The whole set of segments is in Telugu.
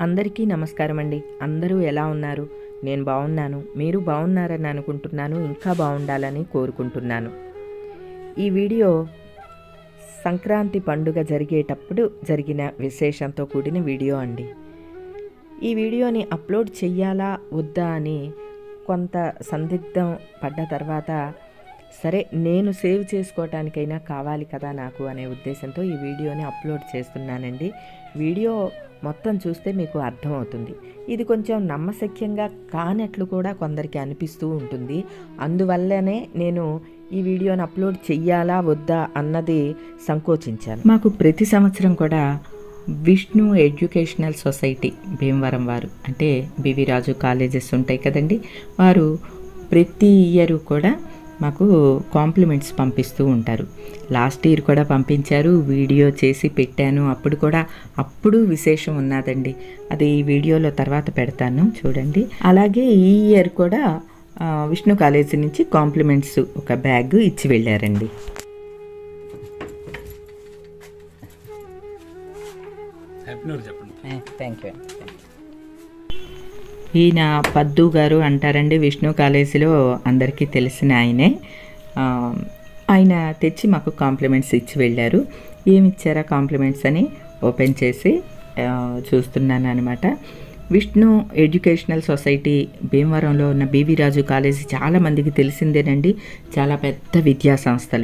అందరికీ నమస్కారం అండి అందరూ ఎలా ఉన్నారు నేను బాగున్నాను మీరు బాగున్నారని అనుకుంటున్నాను ఇంకా బాగుండాలని కోరుకుంటున్నాను ఈ వీడియో సంక్రాంతి పండుగ జరిగేటప్పుడు జరిగిన విశేషంతో కూడిన వీడియో అండి ఈ వీడియోని అప్లోడ్ చెయ్యాలా వద్దా అని కొంత సందిగ్ధం పడ్డ తర్వాత సరే నేను సేవ్ చేసుకోవటానికైనా కావాలి కదా నాకు అనే ఉద్దేశంతో ఈ వీడియోని అప్లోడ్ చేస్తున్నానండి వీడియో మొత్తం చూస్తే మీకు అర్థమవుతుంది ఇది కొంచెం నమ్మశక్యంగా కానట్లు కూడా కొందరికి అనిపిస్తూ ఉంటుంది అందువల్లనే నేను ఈ వీడియోని అప్లోడ్ చెయ్యాలా వద్దా అన్నది సంకోచించాను మాకు ప్రతి సంవత్సరం కూడా విష్ణు ఎడ్యుకేషనల్ సొసైటీ భీమవరం వారు అంటే బివి రాజు కాలేజెస్ ఉంటాయి కదండి వారు ప్రతి ఇయర్ కూడా మాకు కాంప్లిమెంట్స్ పంపిస్తూ ఉంటారు లాస్ట్ ఇయర్ కూడా పంపించారు వీడియో చేసి పెట్టాను అప్పుడు కూడా అప్పుడు విశేషం ఉన్నదండి అది ఈ వీడియోలో తర్వాత పెడతాను చూడండి అలాగే ఈ ఇయర్ కూడా ఆ, విష్ణు కాలేజీ నుంచి కాంప్లిమెంట్స్ ఒక బ్యాగ్ ఇచ్చి వెళ్ళారండి హ్యాపీ న్యూ ఇయర్ చెప్పండి థ్యాంక్ యూ ఈయన పద్దు గారు అంటారండి విష్ణు కాలేజీలో అందరికీ తెలిసిన ఆయనే ఆ, ఆయన తెచ్చి మాకు కాంప్లిమెంట్స్ ఇచ్చి వెళ్ళారు ఏమి ఇచ్చారా కాంప్లిమెంట్స్ అని ఓపెన్ చేసి ఆ, చూస్తున్నాను అనమాట విష్ణు ఎడ్యుకేషనల్ సొసైటీ భీమవరంలో ఉన్న బీవీ రాజు కాలేజీ చాలా మందికి తెలిసిందేనండి చాలా పెద్ద విద్యా సంస్థలు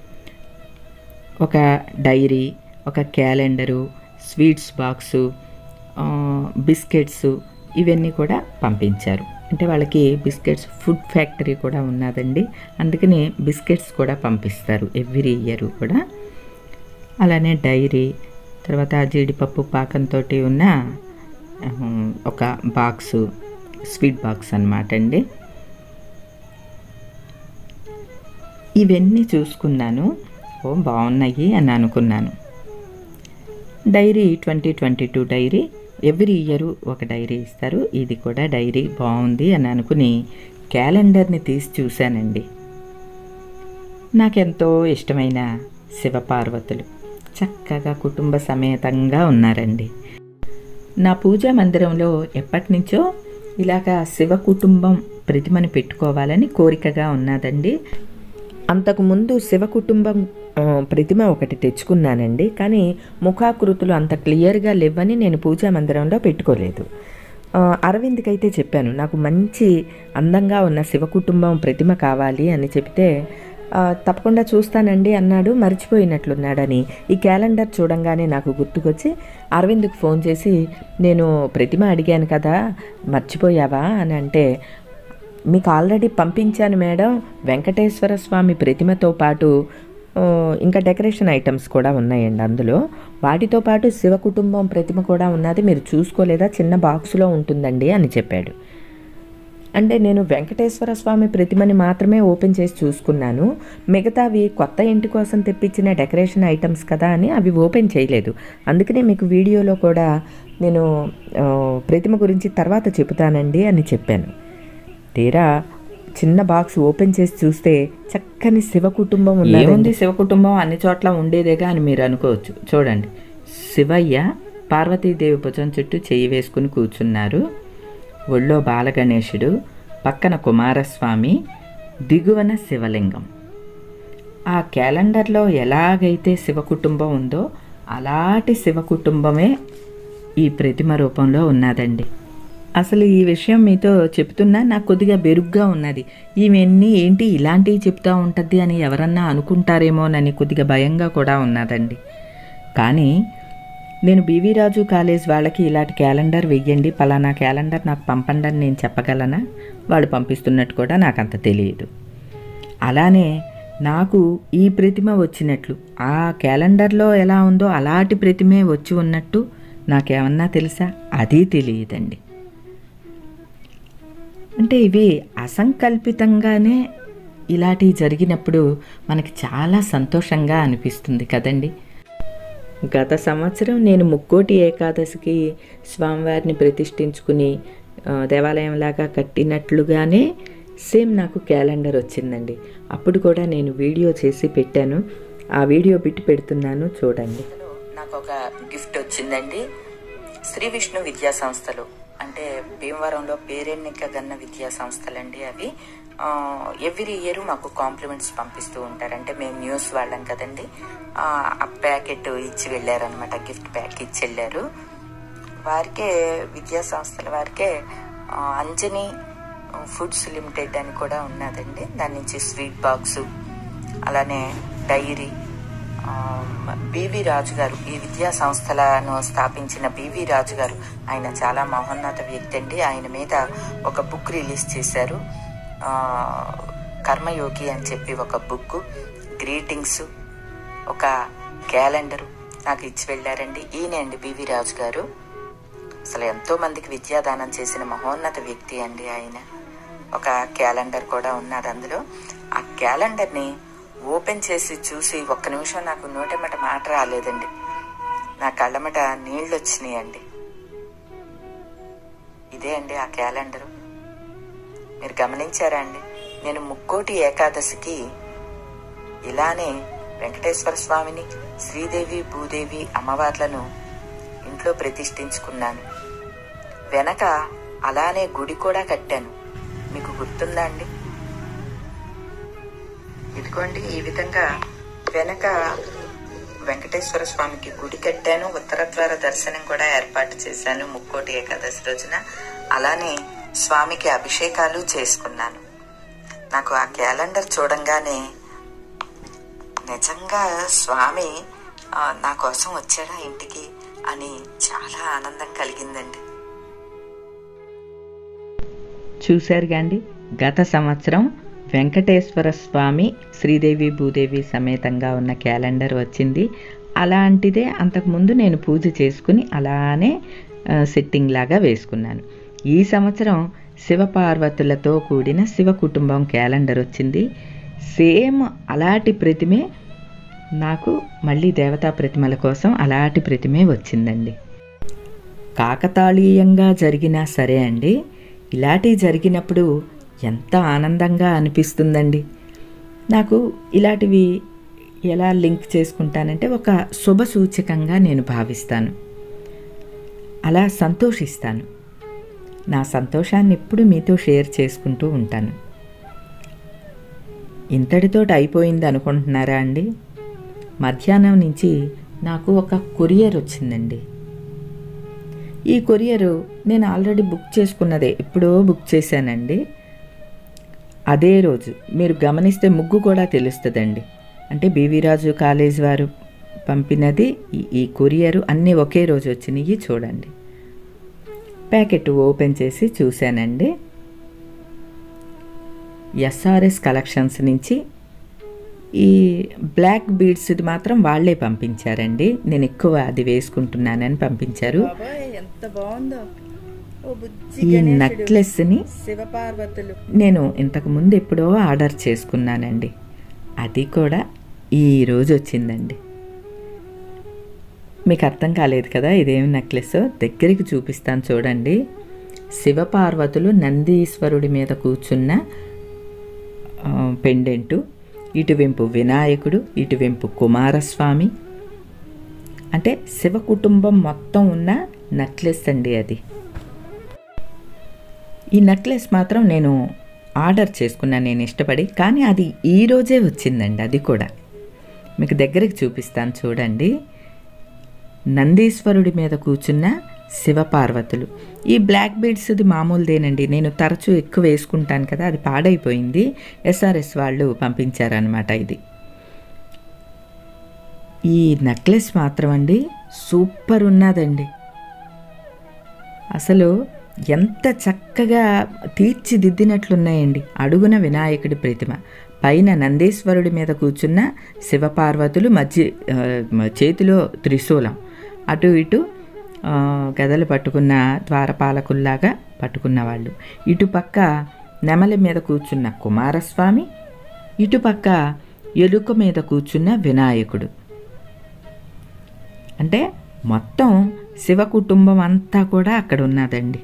ఒక డైరీ ఒక క్యాలెండరు స్వీట్స్ బాక్సు ఆ, బిస్కెట్స్ ఇవన్నీ కూడా పంపించారు అంటే వాళ్ళకి బిస్కెట్స్ ఫుడ్ ఫ్యాక్టరీ కూడా ఉన్నదండి అందుకని బిస్కెట్స్ కూడా పంపిస్తారు ఎవ్రీ ఇయర్ కూడా అలానే డైరీ తర్వాత జీడిపప్పు పాకంతో ఉన్న ఉమ్, ఒక బాక్సు స్వీట్ బాక్స్ అన్నమాట అండి ఇవన్నీ చూసుకున్నాను ఓ బాగున్నాయి అని అనుకున్నాను diary twenty twenty two diary every year ఒక డైరీ ఇస్తారు ఇది కూడా డైరీ బాగుంది అని అనుకుని క్యాలెండర్ని తీసి చూశానండి నాకెంతో ఇష్టమైన శివపార్వతులు చక్కగా కుటుంబ సమేతంగా ఉన్నారండి నా పూజా మందిరంలో ఎప్పటి నుంచో ఇలాగా శివ కుటుంబం ప్రతిమని పెట్టుకోవాలని కోరికగా ఉన్నదండి అంతకుముందు శివ కుటుంబం ఆ, ప్రతిమ ఒకటి తెచ్చుకున్నానండి కానీ ముఖాకృతులు అంత క్లియర్గా లేవని నేను పూజా మందిరంలో పెట్టుకోలేదు ఆ, అరవింద్కి అయితే చెప్పాను నాకు మంచి అందంగా ఉన్న శివ కుటుంబం ప్రతిమ కావాలి అని చెప్తే ఆ, తప్పకుండా చూస్తానండి అన్నాడు మర్చిపోయినట్లున్నాడని ఈ క్యాలెండర్ చూడంగానే నాకు గుర్తుకొచ్చి అరవింద్కి ఫోన్ చేసి నేను ప్రతిమ అడిగాను కదా మర్చిపోయావా అని అంటే మీకు ఆల్రెడీ పంపించాను మేడం వెంకటేశ్వర స్వామి ప్రతిమతో పాటు ఆ, ఇంకా డెకరేషన్ ఐటమ్స్ కూడా ఉన్నాయండి అందులో వాటితో పాటు శివ కుటుంబం ప్రతిమ కూడా ఉన్నది మీరు చూసుకోలేదా చిన్న బాక్సులో ఉంటుందండి అని చెప్పాడు అంటే నేను వెంకటేశ్వర స్వామి ప్రతిమని మాత్రమే ఓపెన్ చేసి చూసుకున్నాను మిగతావి కొత్త ఇంటి కోసం తెప్పించిన డెకరేషన్ ఐటమ్స్ కదా అని అవి ఓపెన్ చేయలేదు అందుకనే మీకు వీడియోలో కూడా నేను ఆ, ప్రతిమ గురించి తర్వాత చెబుతానండి అని చెప్పాను తీరా చిన్న బాక్స్ ఓపెన్ చేసి చూస్తే చక్కని శివ కుటుంబం ఉంది శివ కుటుంబం అన్ని చోట్ల ఉండేదేగా అని మీరు అనుకోవచ్చు చూడండి శివయ్య పార్వతీదేవి భుజం చుట్టూ చేయి వేసుకుని కూర్చున్నారు ఒళ్ళో బాలగణేశుడు పక్కన కుమారస్వామి దిగువన శివలింగం ఆ క్యాలెండర్లో ఎలాగైతే శివ కుటుంబం ఉందో అలాంటి శివ కుటుంబమే ఈ ప్రతిమ రూపంలో ఉన్నదండి అసలు ఈ విషయం మీతో చెప్తున్నా నాకు కొద్దిగా బెరుగ్గా ఉన్నది ఈమెన్ని ఏంటి ఇలాంటివి చెప్తా ఉంటుంది అని ఎవరన్నా అనుకుంటారేమోనని కొద్దిగా భయంగా కూడా ఉన్నదండి కానీ నేను బీవీ రాజు కాలేజ్ వాళ్ళకి ఇలాంటి క్యాలెండర్ వెయ్యండి పలానా క్యాలెండర్ నాకు పంపండి అని నేను చెప్పగలనా వాళ్ళు పంపిస్తున్నట్టు కూడా నాకు అంత తెలియదు అలానే నాకు ఈ ప్రతిమ వచ్చినట్లు ఆ క్యాలెండర్లో ఎలా ఉందో అలాంటి ప్రతిమే వచ్చి ఉన్నట్టు నాకేమన్నా తెలుసా అది తెలియదండి అంటే ఇవి అసంకల్పితంగానే ఇలాంటివి జరిగినప్పుడు మనకి చాలా సంతోషంగా అనిపిస్తుంది కదండి గత సంవత్సరం నేను ముక్కోటి ఏకాదశికి స్వామివారిని ప్రతిష్ఠించుకుని ఆ, దేవాలయంలాగా కట్టినట్లుగానే సేమ్ నాకు క్యాలెండర్ వచ్చిందండి అప్పుడు కూడా నేను వీడియో చేసి పెట్టాను ఆ వీడియో బిట్ పెడుతున్నాను చూడండి నాకు ఒక గిఫ్ట్ వచ్చిందండి శ్రీ విష్ణు విద్యా సంస్థలు అంటే భీమవరంలో పేరెన్నిక గన్న విద్యా సంస్థలండి అవి ఎవ్రీ ఇయర్ మాకు కాంప్లిమెంట్స్ పంపిస్తూ ఉంటారు అంటే మేము న్యూస్ వాళ్ళం కదండి ఆ ఆ ప్యాకెట్ ఇచ్చి వెళ్ళారనమాట గిఫ్ట్ ప్యాక్ ఇచ్చి వెళ్ళారు వారికే విద్యా సంస్థల వారికే ఆ, అంజని ఫుడ్స్ లిమిటెడ్ అని కూడా ఉన్నదండి దాని నుంచి స్వీట్ బాక్స్ అలానే డైరీ ఆ, బివి రాజు గారు ఈ విద్యా సంస్థలను స్థాపించిన బివి రాజు గారు ఆయన చాలా మహోన్నత వ్యక్తి అండి ఆయన మీద ఒక బుక్ రిలీజ్ చేశారు ఆ, కర్మయోగి అని చెప్పి ఒక బుక్ గ్రీటింగ్స్ ఒక క్యాలెండరు నాకు ఇచ్చి వెళ్ళారండి ఈయనే అండి బివి రాజు గారు అసలు ఎంతో మందికి విద్యాదానం చేసిన మహోన్నత వ్యక్తి అండి ఆయన ఒక క్యాలెండర్ కూడా ఉన్నది అందులో ఆ క్యాలెండర్ని ఓపెన్ చేసి చూసి ఒక్క నిమిషం నాకు నోటెమ్మట మాట రాలేదండి నా కళ్ళమట నీళ్ళు వచ్చినాయండి ఇదే అండి ఆ క్యాలెండరు మీరు గమనించారా అండి నేను ముక్కోటి ఏకాదశికి ఇలానే వెంకటేశ్వర స్వామిని శ్రీదేవి భూదేవి అమ్మవార్లను ఇంట్లో ప్రతిష్ఠించుకున్నాను వెనక అలానే గుడి కూడా కట్టాను మీకు గుర్తుందా అండి ఇదిగోండి ఈ విధంగా వెనక వెంకటేశ్వర స్వామికి గుడి కట్టాను ఉత్తర ద్వార దర్శనం కూడా ఏర్పాటు చేశాను ముక్కోటి ఏకాదశి రోజున అలానే స్వామికి అభిషేకాలు చేసుకున్నాను నాకు ఆ క్యాలెండర్ చూడంగానే నిజంగా స్వామి ఆ, నా కోసం వచ్చాడా ఇంటికి అని చాలా ఆనందం కలిగిందండి చూశారుగా అండి గత సంవత్సరం వెంకటేశ్వర స్వామి శ్రీదేవి భూదేవి సమేతంగా ఉన్న క్యాలెండర్ వచ్చింది అలాంటిదే అంతకుముందు నేను పూజ చేసుకుని అలానే ఆ, సెట్టింగ్ లాగా వేసుకున్నాను ఈ సంవత్సరం శివపార్వతులతో కూడిన శివ కుటుంబం క్యాలెండర్ వచ్చింది సేమ్ అలాంటి ప్రతిమే నాకు మళ్ళీ దేవతా ప్రతిమల కోసం అలాంటి ప్రతిమే వచ్చిందండి కాకతాళీయంగా జరిగినా సరే అండి ఇలాంటివి జరిగినప్పుడు ఎంత ఆనందంగా అనిపిస్తుందండి నాకు ఇలాంటివి ఎలా లింక్ చేసుకుంటానంటే ఒక శుభ సూచకంగా నేను భావిస్తాను అలా సంతోషిస్తాను నా సంతోషాన్ని ఎప్పుడు మీతో షేర్ చేసుకుంటూ ఉంటాను ఇంతటితోటి అయిపోయింది అనుకుంటున్నారా అండి మధ్యాహ్నం నుంచి నాకు ఒక కొరియర్ వచ్చిందండి ఈ కొరియరు నేను ఆల్రెడీ బుక్ చేసుకున్నదే ఎప్పుడో బుక్ చేశానండి అదే రోజు మీరు గమనిస్తే ముగ్గు కూడా తెలుస్తుందండి అంటే బీవీ రాజు కాలేజ్ వారు పంపినది ఈ- ఈ కొరియరు అన్నీ ఒకే రోజు వచ్చినాయి చూడండి ప్యాకెట్ ఓపెన్ చేసి చూశానండి ఎస్ఆర్ఎస్ కలెక్షన్స్ నుంచి ఈ బ్లాక్ బీడ్స్ది మాత్రం వాళ్ళే పంపించారండి నేను ఎక్కువ అది వేసుకుంటున్నానని పంపించారు ఎంత బాగుందో ఓ బుజ్జి ఈ నెక్లెస్ని శివపార్వతులు నేను ఇంతకు ముందు ఎప్పుడో ఆర్డర్ చేసుకున్నానండి అది కూడా ఈ రోజు వచ్చిందండి మీకు అర్థం కాలేదు కదా ఇదేమి నెక్లెస్ దగ్గరికి చూపిస్తాను చూడండి శివపార్వతులు నందీశ్వరుడి మీద కూర్చున్న ఆ, పెండెంటు ఇటువైపు వినాయకుడు ఇటువైపు కుమారస్వామి అంటే శివ కుటుంబం మొత్తం ఉన్న నెక్లెస్ అండి అది ఈ నెక్లెస్ మాత్రం నేను ఆర్డర్ చేసుకున్నాను నేను ఇష్టపడి కానీ అది ఈ రోజే వచ్చిందండి అది కూడా మీకు దగ్గరికి చూపిస్తాను చూడండి నందీశ్వరుడి మీద కూర్చున్న శివపార్వతులు ఈ బ్లాక్ బీడ్స్ది మామూలుదేనండి నేను తరచూ ఎక్కువ వేసుకుంటాను కదా అది పాడైపోయింది ఎస్ఆర్ఎస్ వాళ్ళు పంపించారనమాట ఇది ఈ నెక్లెస్ మాత్రం అండి సూపర్ ఉన్నదండి అసలు ఎంత చక్కగా తీర్చిదిద్దినట్లున్నాయండి అడుగున వినాయకుడి ప్రతిమ పైన నందీశ్వరుడి మీద కూర్చున్న శివపార్వతులు మధ్య ఆ, చేతిలో త్రిశూలం అటు ఇటు ఆ, గదలు పట్టుకున్న ద్వారపాలకుల్లాగా పట్టుకున్న వాళ్ళు ఇటుపక్క నెమలి మీద కూర్చున్న కుమారస్వామి ఇటుపక్క ఎలుక మీద కూర్చున్న వినాయకుడు అంటే మొత్తం శివ కుటుంబం అంతా కూడా అక్కడ ఉన్నదండి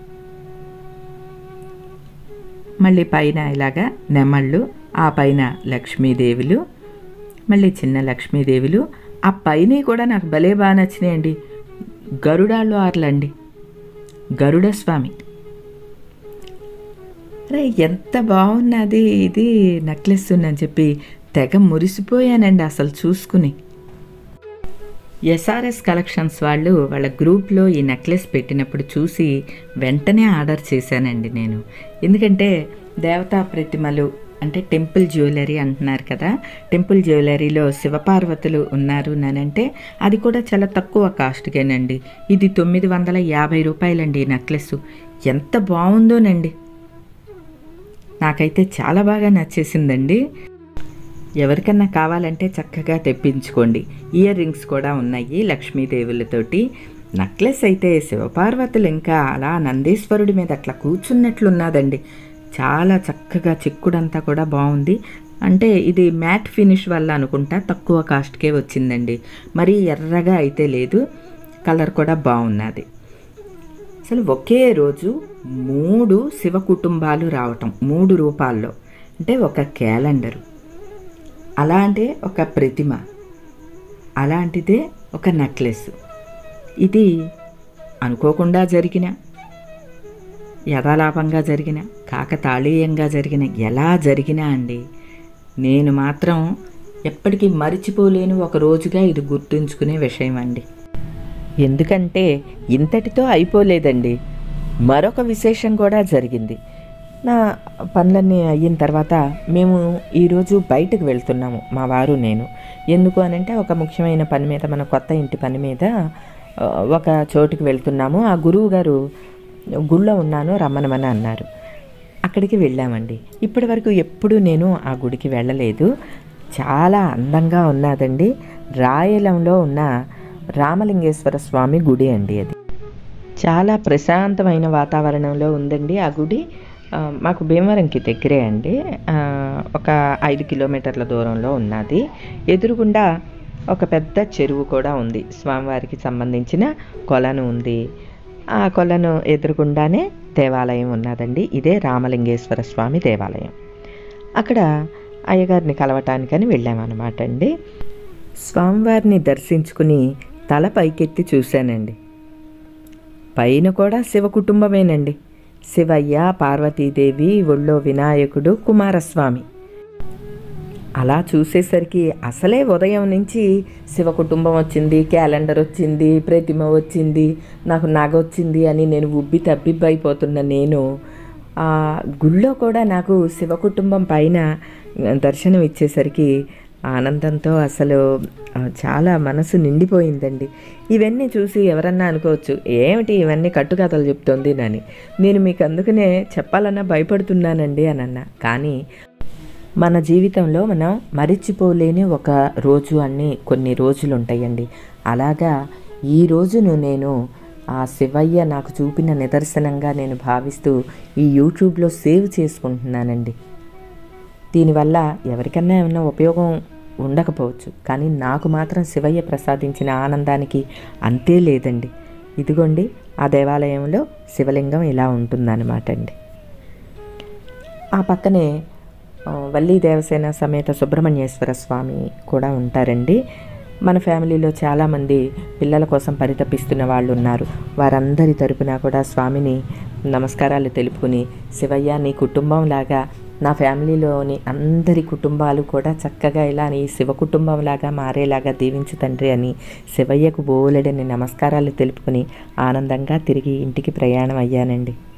మళ్ళీ పైన ఇలాగా నెమళ్ళు ఆ పైన లక్ష్మీదేవులు మళ్ళీ చిన్న లక్ష్మీదేవులు ఆ పైన కూడా నాకు భలే బాగా నచ్చినాయండి గరుడాళ్ళు ఆర్లండి గరుడ స్వామి అరే ఎంత బాగున్నది ఇది నెక్లెస్ అని చెప్పి తెగ మురిసిపోయానండి అసలు చూసుకుని ఎస్ఆర్ఎస్ కలెక్షన్స్ వాళ్ళు వాళ్ళ గ్రూప్లో ఈ నెక్లెస్ పెట్టినప్పుడు చూసి వెంటనే ఆర్డర్ చేశానండి నేను ఎందుకంటే దేవతా ప్రతిమలు అంటే టెంపుల్ జ్యువెలరీ అంటున్నారు కదా టెంపుల్ జ్యువెలరీలో శివపార్వతులు ఉన్నారు నానంటే అది కూడా చాలా తక్కువ కాస్ట్కేనండి ఇది తొమ్మిది వందల యాభై రూపాయలండి ఈ నెక్లెస్ ఎంత బాగుందోనండి నాకైతే చాలా బాగా నచ్చేసిందండి ఎవరికన్నా కావాలంటే చక్కగా తెప్పించుకోండి ఇయర్ రింగ్స్ కూడా ఉన్నాయి లక్ష్మీదేవులతోటి నెక్లెస్ అయితే శివపార్వతులు ఇంకా అలా నందీశ్వరుడి మీద అట్లా కూర్చున్నట్లున్నదండి చాలా చక్కగా చిక్కుడంతా కూడా బాగుంది అంటే ఇది మ్యాట్ ఫినిష్ వల్ల అనుకుంటా తక్కువ కాస్ట్కే వచ్చిందండి మరీ ఎర్రగా అయితే లేదు కలర్ కూడా బాగున్నది అసలు ఒకే రోజు మూడు శివ కుటుంబాలు రావటం మూడు రూపాల్లో అంటే ఒక క్యాలెండరు అలాంటి ఒక ప్రతిమ అలాంటిదే ఒక నెక్లెస్ ఇది అనుకోకుండా జరిగిన యథాలాపంగా జరిగిన కాకతాళీయంగా జరిగిన ఎలా జరిగినా అండి నేను మాత్రం ఎప్పటికీ మరిచిపోలేని ఒక రోజుగా ఇది గుర్తుంచుకునే విషయం అండి ఎందుకంటే ఇంతటితో అయిపోలేదండి మరొక విశేషం కూడా జరిగింది నా పనులన్నీ అయిన తర్వాత మేము ఈరోజు బయటకు వెళ్తున్నాము మా వారు నేను ఎందుకు అనంటే ఒక ముఖ్యమైన పని మీద మన కొత్త ఇంటి పని మీద ఆ, ఒక చోటుకి వెళ్తున్నాము ఆ గురువు గారు గుళ్ళో ఉన్నాను రమ్మనమని అన్నారు అక్కడికి వెళ్ళామండి ఇప్పటి వరకు ఎప్పుడు నేను ఆ గుడికి వెళ్ళలేదు చాలా అందంగా ఉన్నదండి రాయలంలో ఉన్న రామలింగేశ్వర స్వామి గుడి అండి అది చాలా ప్రశాంతమైన వాతావరణంలో ఉందండి ఆ గుడి ఆ, మాకు భీమవరంకి దగ్గరే అండి ఆ, ఒక ఐదు కిలోమీటర్ల దూరంలో ఉన్నది ఎదురుగుండా ఒక పెద్ద చెరువు కూడా ఉంది స్వామివారికి సంబంధించిన కొలను ఉంది ఆ కొలను ఎదురుగుండానే దేవాలయం ఉన్నదండి ఇదే రామలింగేశ్వర స్వామి దేవాలయం అక్కడ అయ్యగారిని కలవటానికని వెళ్ళామన్నమాట అండి స్వామివారిని దర్శించుకుని తల పైకెత్తి చూశానండి పైన కూడా శివ కుటుంబమేనండి శివయ్య పార్వతీదేవి ఒళ్ళో వినాయకుడు కుమారస్వామి అలా చూసేసరికి అసలే ఉదయం నుంచి శివ కుటుంబం వచ్చింది క్యాలెండర్ వచ్చింది ప్రతిమ వచ్చింది నాకు నగ వచ్చింది అని నేను ఉబ్బి తబ్బిబ్బైపోతున్న నేను ఆ గుళ్ళో కూడా నాకు శివ కుటుంబం పైన దర్శనం ఇచ్చేసరికి ఆనందంతో అసలు ఆ, చాలా మనసు నిండిపోయిందండి ఇవన్నీ చూసి ఎవరన్నా అనుకోవచ్చు ఏమిటి ఇవన్నీ కట్టుకథలు చెప్తోంది నని నేను మీకు అందుకనే చెప్పాలన్నా భయపడుతున్నానండి అని అన్నా కానీ మన జీవితంలో మనం మరిచిపోలేని ఒక రోజు అన్ని కొన్ని రోజులు ఉంటాయండి అలాగా ఈ రోజును నేను ఆ శివయ్య నాకు చూపిన నిదర్శనంగా నేను భావిస్తూ ఈ యూట్యూబ్లో సేవ్ చేసుకుంటున్నానండి దీనివల్ల ఎవరికన్నా ఏమైనా ఉపయోగం ఉండకపోవచ్చు కానీ నాకు మాత్రం శివయ్య ప్రసాదించిన ఆనందానికి అంతే లేదండి ఇదిగోండి ఆ దేవాలయంలో శివలింగం ఇలా ఉంటుందన్నమాట అండి ఆ పక్కనే ఆ, వల్లీ దేవసేన సమేత సుబ్రహ్మణ్యేశ్వర స్వామి కూడా ఉంటారండి మన ఫ్యామిలీలో చాలామంది పిల్లల కోసం పరితపిస్తున్న వాళ్ళు ఉన్నారు వారందరి తరపున కూడా స్వామిని నమస్కారాలు తెలుపుకుని శివయ్య నీ కుటుంబం లాగా నా ఫ్యామిలీలోని అందరి కుటుంబాలు కూడా చక్కగా ఇలా నీ శివ కుటుంబం లాగా మారేలాగా దీవించు తండ్రి అని శివయ్యకు బోలెడని నమస్కారాలు తెలుపుకుని ఆనందంగా తిరిగి ఇంటికి ప్రయాణం అయ్యానండి